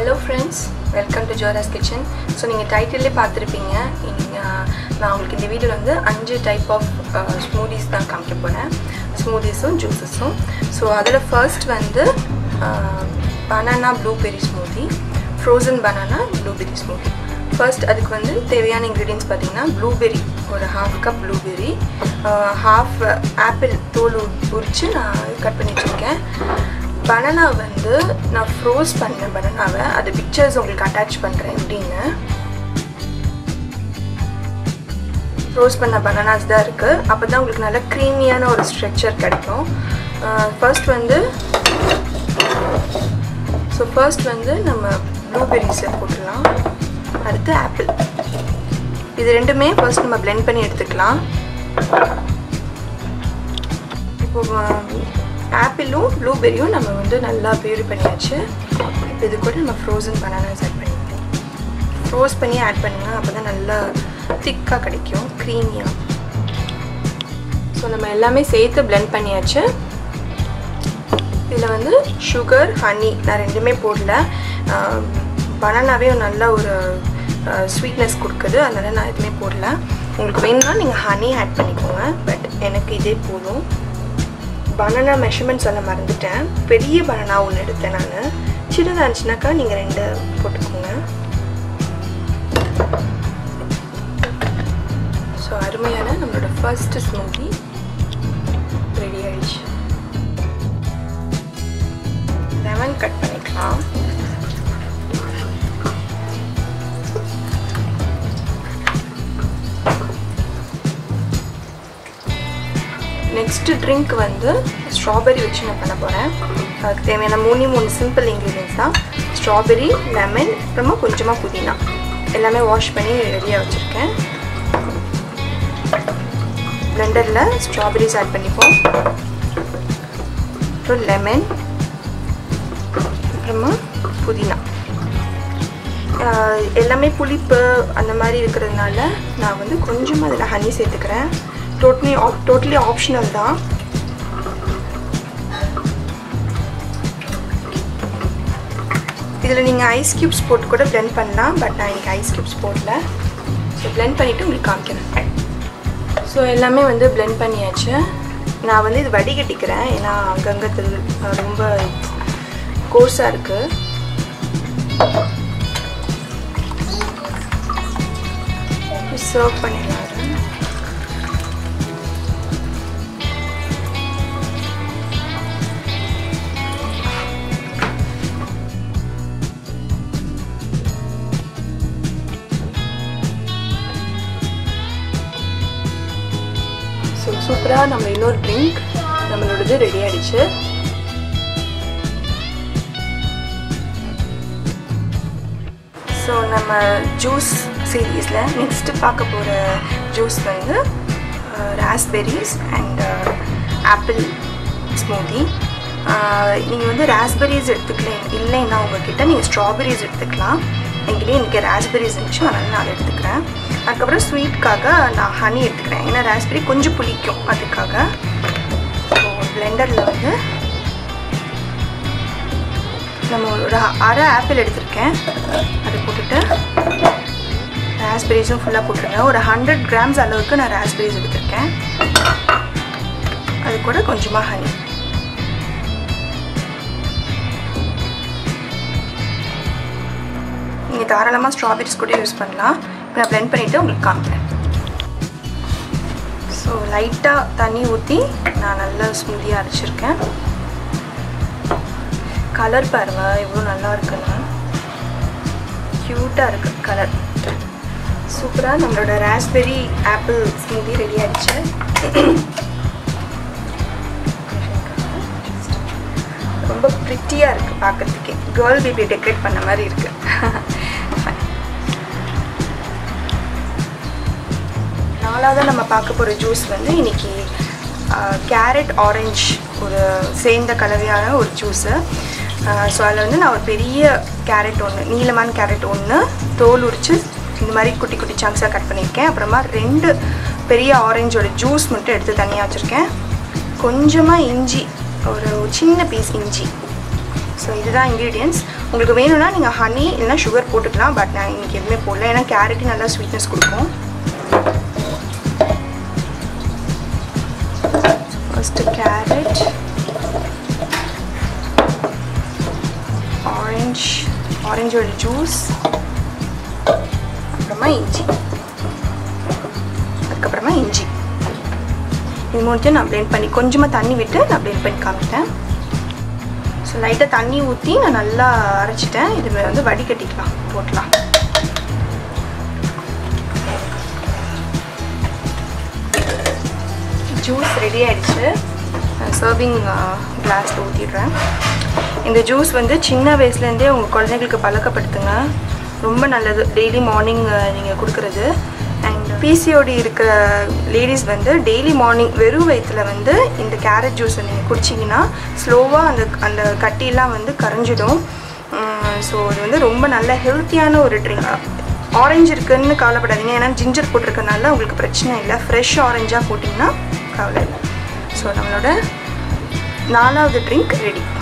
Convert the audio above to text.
hello friends welcome to Jora's kitchen so நீங்கள் டைட்டிலே பார்த்துருப்பீங்க நீங்கள் நான் உங்களுக்கு இந்த வீடியோவில் வந்து அஞ்சு டைப் ஆஃப் ஸ்மூதிஸ் தான் காமிக்க போகிறேன் ஸ்மூதிஸும் ஜூஸஸும் ஸோ அதில் ஃபர்ஸ்ட் வந்து banana blueberry smoothie frozen banana blueberry smoothie first அதுக்கு வந்து தேவையான இன்க்ரீடியன்ஸ் பார்த்தீங்கன்னா ப்ளூபெரி ஒரு half cup blueberry half apple தோல் உரித்து நான் கட் பண்ணி வச்சுருக்கேன் பனானா வந்து நான் ஃப்ரோஸ் பண்ணேன் பனானாவை அது பிக்சர்ஸ் உங்களுக்கு அட்டாச் பண்ணுறேன் எப்படின்னு ஃப்ரோஸ் பண்ண பனானாஸ் தான் இருக்குது அப்போ தான் உங்களுக்கு நல்ல க்ரீமியான ஒரு ஸ்ட்ரக்சர் கிடைக்கும் ஃபர்ஸ்ட் வந்து ஸோ ஃபர்ஸ்ட் வந்து நம்ம ப்ளூபெரிஸை போட்டுடலாம் அடுத்து ஆப்பிள் இது ரெண்டுமே ஃபர்ஸ்ட் நம்ம பிளெண்ட் பண்ணி எடுத்துக்கலாம் இப்போ ஆப்பிளும் ப்ளூபெரியும் நம்ம வந்து நல்லா பியூரி பண்ணியாச்சு இப்போ இது கூட நம்ம ஃப்ரோசன் பனானாஸ் ஆட் பண்ணிக்கலாம் ஃப்ரோஸ் பண்ணி ஆட் பண்ணுங்கள் அப்போ தான் நல்லா திக்காக கிடைக்கும் க்ரீமியாக ஸோ நம்ம எல்லாமே சேர்த்து பிளெண்ட் பண்ணியாச்சு இதில் வந்து சுகர் ஹனி நான் ரெண்டுமே போடல பனானாவே நல்ல ஒரு ஸ்வீட்னஸ் கொடுக்குது அதனால் நான் எதுவுமே போடல உங்களுக்கு வேணும்னா நீங்கள் ஹனி ஆட் பண்ணிக்கோங்க பட் எனக்கு இதே போதும் பனானா மெஷர்மெண்ட் சொல்ல மறந்துட்டேன் பெரிய பனானா ஒன்று எடுத்தேன் நான் சின்னதாக இருந்துச்சுனாக்கா நீங்கள் ரெண்டு போட்டுக்கோங்க ஸோ அருமையான நம்மளோட ஃபர்ஸ்ட் ஸ்மூதி ரெடி ஆயிடுச்சு லெமன் கட் பண்ணிக்கலாம் நெக்ஸ்ட்டு ட்ரிங்க் வந்து ஸ்ட்ராபெரி வச்சு நான் பண்ண போகிறேன் அதுக்கு தேவையான மூணு மூணு சிம்பிள் இன்க்ரீடியன்ஸ் தான் ஸ்ட்ராபெரி லெமன் அப்புறமா கொஞ்சமாக புதினா எல்லாமே வாஷ் பண்ணி ரெடியாக வச்சுருக்கேன் பிளெண்டரில் ஸ்ட்ராபெரிஸ் ஆட் பண்ணிப்போம் அப்புறம் லெமன் அப்புறமா புதினா எல்லாமே புளிப்பு அந்த மாதிரி இருக்கிறதுனால நான் வந்து கொஞ்சமாக அதில் ஹனி சேர்த்துக்கிறேன் டோட்டலி டோட்டலி ஆப்ஷனல் தான் இதில் நீங்கள் ஐஸ் க்யூப்ஸ் போட்டு கூட பிளெண்ட் பண்ணலாம் பட் நான் இன்றைக்கி ஐஸ் க்யூப்ஸ் போடல ஸோ பிளெண்ட் பண்ணிவிட்டு உங்களுக்கு காமிக்கிறேன் ஸோ எல்லாமே வந்து பிளெண்ட் பண்ணியாச்சு நான் வந்து இது வடிகட்டிக்கிறேன் ஏன்னா அங்கங்கே திரு ரொம்ப கோர்ஸாக இருக்குது சர்வ் பண்ணிடலாம் ஸோ சூப்பராக நம்ம இன்னொரு ட்ரிங்க் நம்மளோடது ரெடி ஆகிடுச்சு ஸோ நம்ம ஜூஸ் சீரீஸில் நெக்ஸ்ட்டு பார்க்க போகிற ஜூஸ் வந்து ராஸ்பெரிஸ் அண்ட் ஆப்பிள் ஸ்மூதி நீங்கள் வந்து ராஸ்பெரிஸ் எடுத்துக்கல இல்லைன்னா உங்ககிட்ட நீங்கள் ஸ்ட்ராபெரிஸ் எடுத்துக்கலாம் என்கிட்ட எனக்கு ராஸ்பெரிஸ் இருந்துச்சு அதனால் நான் அதை எடுத்துக்கிறேன் அதுக்கப்புறம் ஸ்வீட்காக நான் ஹனி எடுத்துக்கிறேன் ஏன்னா ராஸ்பெரி கொஞ்சம் புளிக்கும் அதுக்காக ஸோ பிளெண்டரில் வந்து நம்ம ஒரு அரை ஆப்பிள் எடுத்திருக்கேன் அதை போட்டுட்டு ராஸ்பெரிஸும் ஃபுல்லாக போட்டுருங்க ஒரு ஹண்ட்ரட் கிராம்ஸ் அளவுக்கு நான் ராஸ்பெரிஸ் எடுத்திருக்கேன் அது கூட கொஞ்சமாக ஹனி நீங்கள் தாராளமாக ஸ்ட்ராபெரிஸ் கூட யூஸ் பண்ணலாம் இப்போ நான் ப்ளெண்ட் பண்ணிவிட்டு உங்களுக்கு காமிக்கிறேன் ஸோ லைட்டாக தண்ணி ஊற்றி நான் நல்லா ஸ்மூதியாக அரைச்சிருக்கேன் கலர் பாருங்கள் எவ்வளோ நல்லா இருக்குன்னு க்யூட்டாக இருக்குது கலர் சூப்பராக நம்மளோட ராஸ்பெரி ஆப்பிள் ஸ்மூதி ரெடி ஆகிடுச்சு ரொம்ப ப்ரிட்டியாக இருக்குது பார்க்குறதுக்கே கேர்ள் பேபி டெக்கரேட் பண்ண மாதிரி இருக்குது நாலாவது நம்ம பார்க்க போகிற ஜூஸ் வந்து இன்றைக்கி கேரட் ஆரஞ்ச் ஒரு சேர்ந்த கலவையான ஒரு ஜூஸு ஸோ அதில் வந்து நான் ஒரு பெரிய கேரட் ஒன்று நீளமான கேரட் ஒன்று தோல் உரித்து இந்த மாதிரி குட்டி குட்டி சங்க்ஸாக கட் பண்ணியிருக்கேன் அப்புறமா ரெண்டு பெரிய ஆரஞ்சோட ஜூஸ் மட்டும் எடுத்து தனியாக வச்சுருக்கேன் கொஞ்சமாக இஞ்சி ஒரு சின்ன பீஸ் இஞ்சி ஸோ இதுதான் இன்க்ரீடியன்ஸ் உங்களுக்கு வேணும்னா நீங்கள் ஹனி இல்லைனா சுகர் போட்டுக்கலாம் பட் நான் இன்றைக்கி எதுவுமே போடல ஏன்னா கேரட்டு நல்லா ஸ்வீட்னஸ் கொடுக்கும் ஃபஸ்ட்டு கேரட் ஆரஞ்ச் ஆரஞ்சோட ஜூஸ் அப்புறமா இஞ்சி அதுக்கப்புறமா இஞ்சி இது மூணுத்தையும் நான் ப்ளெண்ட் பண்ணி கொஞ்சமாக தண்ணி விட்டு நான் ப்ளெண்ட் பண்ணி காமிட்டேன் ஸோ லைட்டாக தண்ணி ஊற்றி நான் நல்லா அரைச்சிட்டேன் இது வந்து வடிகட்டிக்கலாம் போட்டலாம் ஜூஸ் ரெடி ஆயிடுச்சு சர்விங் கிளாஸில் ஊற்றிடுறேன் இந்த ஜூஸ் வந்து சின்ன வயசுலேருந்தே உங்கள் குழந்தைங்களுக்கு பழக்கப்படுத்துங்க ரொம்ப நல்லது டெய்லி மார்னிங் நீங்கள் கொடுக்குறது அண்ட் பிசிஓடி இருக்கிற லேடிஸ் வந்து டெய்லி மார்னிங் வெறும் வயிற்றில் வந்து இந்த கேரட் ஜூஸை நீங்கள் குடிச்சிங்கன்னா ஸ்லோவாக அந்த அந்த கட்டிலாம் வந்து கரைஞ்சிடும் ஸோ இது வந்து ரொம்ப நல்ல ஹெல்த்தியான ஒரு ட்ரிங்க் ஆரஞ்சு இருக்குன்னு கவலைப்படாதீங்க ஏன்னா ஜிஞ்சர் போட்டிருக்கனால உங்களுக்கு பிரச்சனை இல்லை ஃப்ரெஷ் ஆரஞ்சாக போட்டிங்கன்னா கவலை இல்லை ஸோ நம்மளோட நாலாவது ட்ரிங்க் ரெடி